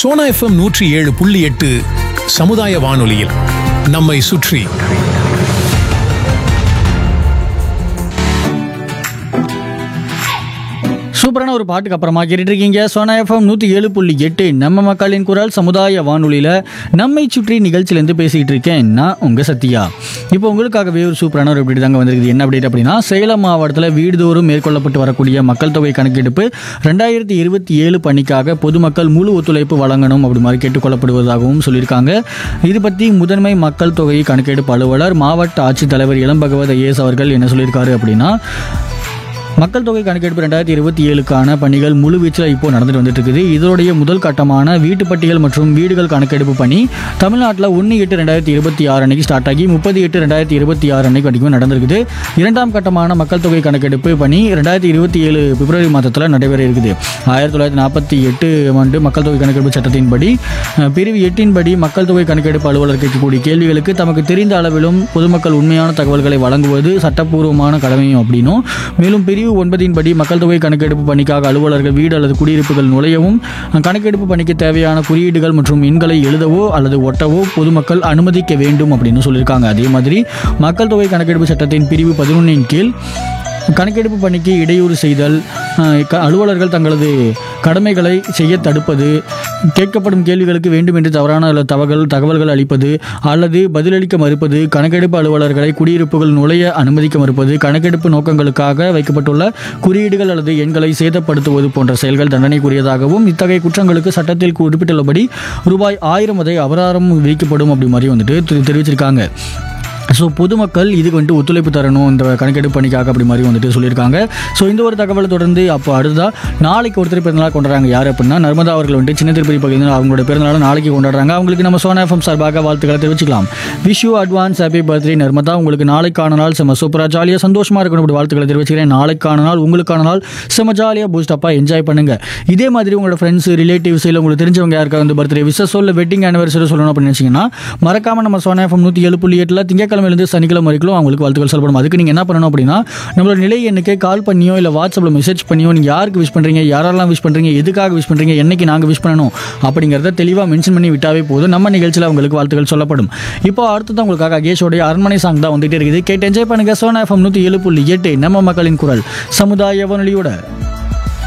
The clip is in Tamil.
சோனா எஃப்எம் நூற்றி ஏழு புள்ளி எட்டு சமுதாய வானொலியில் நம்மை சுற்றி சூப்பரான ஒரு பாட்டுக்கு அப்புறமா கேட்டுட்டு இருக்கீங்க சோனா எஃப்எம் நூற்றி ஏழு புள்ளி எட்டு நம்ம மக்களின் குரல் சமுதாய வானொலியில் நம்மை சுற்றி நிகழ்ச்சியிலேருந்து பேசிக்கிட்டு இருக்கேன் நான் உங்கள் சத்யா இப்போ உங்களுக்காகவே ஒரு சூப்பரான ஒரு அப்டேட் தாங்க வந்திருக்குது என்ன அப்டேட் அப்படின்னா சேலம் மாவட்டத்தில் வீடுதோறும் மேற்கொள்ளப்பட்டு வரக்கூடிய மக்கள் தொகை கணக்கெடுப்பு ரெண்டாயிரத்தி இருபத்தி ஏழு பணிக்காக பொதுமக்கள் முழு ஒத்துழைப்பு வழங்கணும் அப்படி மாதிரி கேட்டுக்கொள்ளப்படுவதாகவும் சொல்லியிருக்காங்க இது பற்றி முதன்மை மக்கள் தொகை கணக்கெடுப்பு அலுவலர் மாவட்ட ஆட்சித்தலைவர் இளம்பகவத் ஐஏஎஸ் அவர்கள் என்ன சொல்லியிருக்காரு அப்படின்னா மக்கள் தொகை கணக்கெடுப்பு ரெண்டாயிரத்தி இருபத்தி ஏழுக்கான பணிகள் முழு வீச்சில் இப்போ நடந்துட்டு வந்துட்டு இருக்குது இதனுடைய முதல் கட்டமான வீட்டு பட்டியல் மற்றும் வீடுகள் கணக்கெடுப்பு பணி தமிழ்நாட்டில் ஒன்று எட்டு ரெண்டாயிரத்தி இருபத்தி ஆறு அன்னைக்கு ஸ்டார்ட் ஆகி முப்பது எட்டு ரெண்டாயிரத்தி இருபத்தி ஆறு அன்னைக்கு வரைக்கும் நடந்திருக்குது இரண்டாம் கட்டமான மக்கள் தொகை கணக்கெடுப்பு பணி ரெண்டாயிரத்தி இருபத்தி ஏழு பிப்ரவரி மாதத்தில் நடைபெற இருக்குது ஆயிரத்தி தொள்ளாயிரத்தி நாற்பத்தி எட்டு ஆண்டு மக்கள் தொகை கணக்கெடுப்பு சட்டத்தின்படி அஹ், பிரிவு எட்டின்படி மக்கள் தொகை கணக்கெடுப்பு அலுவலர் கேட்கக்கூடிய கேள்விகளுக்கு தமக்கு தெரிந்த அளவிலும் பொதுமக்கள் உண்மையான தகவல்களை வழங்குவது சட்டப்பூர்வமான கடமையும் அப்படின்னும் மேலும் பிரிவு ஒன்பதின் படி மக்கள் தொகை கணக்கெடுப்பு பணிக்காக அலுவலர்கள் வீடு அல்லது குடியிருப்புகள் நுழையவும் கணக்கெடுப்பு பணிக்கு தேவையான குறியீடுகள் மற்றும் எண்களை எழுதவோ அல்லது ஒட்டவோ பொதுமக்கள் அனுமதிக்க வேண்டும் அப்படின்னு சொல்லியிருக்காங்க அதே மாதிரி மக்கள் தொகை கணக்கெடுப்பு சட்டத்தின் பிரிவு பதினொன்றின் கீழ் கணக்கெடுப்பு பணிக்கு இடையூறு செய்தல் அஹ், க- அலுவலர்கள் தங்களது கடமைகளை செய்ய தடுப்பது கேட்கப்படும் கேள்விகளுக்கு வேண்டும் என்று தவறான அல்லது தகவல் தகவல்கள் அளிப்பது அல்லது பதிலளிக்க மறுப்பது கணக்கெடுப்பு அலுவலர்களை குடியிருப்புகள் நுழைய அனுமதிக்க மறுப்பது கணக்கெடுப்பு நோக்கங்களுக்காக வைக்கப்பட்டுள்ள குறியீடுகள் அல்லது எண்களை சேதப்படுத்துவது போன்ற செயல்கள் தண்டனைக்குரியதாகவும் இத்தகைய குற்றங்களுக்கு சட்டத்தில் குறிப்பிட்டுள்ளபடி ரூபாய் ஆயிரம் வரை அபராதம் விதிக்கப்படும் அப்படி மாதிரி வந்துட்டு தெரி- தெரிவிச்சிருக்காங்க ஸோ பொதுமக்கள் இதுக்கு வந்துட்டு ஒத்துழைப்பு தரணும் இந்த கணக்கெடுப்பு பணிக்காக அப்படி மாதிரி வந்துட்டு சொல்லியிருக்காங்க ஸோ இந்த ஒரு தகவலை தொடர்ந்து அப்போ அடுத்ததா நாளைக்கு ஒருத்தர் பிறந்தநாள் கொண்டாடுறாங்க யார் அப்படின்னா நர்மதா அவர்கள் வந்துட்டு சின்ன திருப்பதி பகுதியில் அவங்களோட பிறந்தநாளை நாளைக்கு கொண்டாடுறாங்க அவங்களுக்கு நம்ம சோனா எஃப்எம் சார்பாக வாழ்த்துக்களை தெரிவிச்சுக்கலாம் wish you advance happy birthday Narmada உங்களுக்கு நாளைக்கான நாள் செம்ம சூப்பராக ஜாலியாக சந்தோஷமாக இருக்கணும் அப்படி வாழ்த்துக்களை தெரிவிச்சுக்கிறேன் நாளைக்கான நாள் உங்களுக்கான நாள் செம்ம ஜாலியாக பூஸ்டப்பாக என்ஜாய் பண்ணுங்க இதே மாதிரி உங்களோட ஃப்ரெண்ட்ஸ் ரிலேட்டிவ்ஸ் இல்லை உங்களுக்கு தெரிஞ்சவங்க யாருக்காவது வந்து பர்த்டே விஷஸ் சொல்ல வெட்டிங் ஆனிவர்சரி சொல்லணும் அப்படின்னு நினச்சிங்கன்னா மறக்காம நம்ம சோனா எஃப்எம் நூற்றி ஏழு புள்ளி எட்டில் திங்கக்கிழமையிலேருந்து சனிக்கிழமை வரைக்கும் அவங்களுக்கு வாழ்த்துக்கள் சொல்லப்படும் அதுக்கு நீங்கள் என்ன பண்ணணும் அப்படின்னா நம்மளோட நிலை எண்ணுக்கு கால் பண்ணியோ இல்லை வாட்ஸ்அப்பில் மெசேஜ் பண்ணியோ நீங்கள் யாருக்கு விஷ் பண்ணுறீங்க யாரெல்லாம் விஷ் பண்ணுறீங்க எதுக்காக விஷ் பண்ணுறீங்க என்னைக்கு நாங்கள் விஷ் பண்ணணும் அப்படிங்கிறத தெளிவாக மென்ஷன் பண்ணி விட்டாவே போதும் நம்ம நிகழ்ச்சியில் அவங்களுக்கு வாழ்த்துக்கள் சொல்லப்படும் இப்போ அடுத்தது உங்களுக்காக அகேஷோடைய அரண்மனை சாங் தான் வந்துகிட்டே இருக்குது கேட்டு என்ஜாய் பண்ணுங்க சோனா எஃப்எம் நூற்றி ஏழு புள்ளி எட்டு நம்ம மக்களின் குரல் சமுதாய வானொலியோட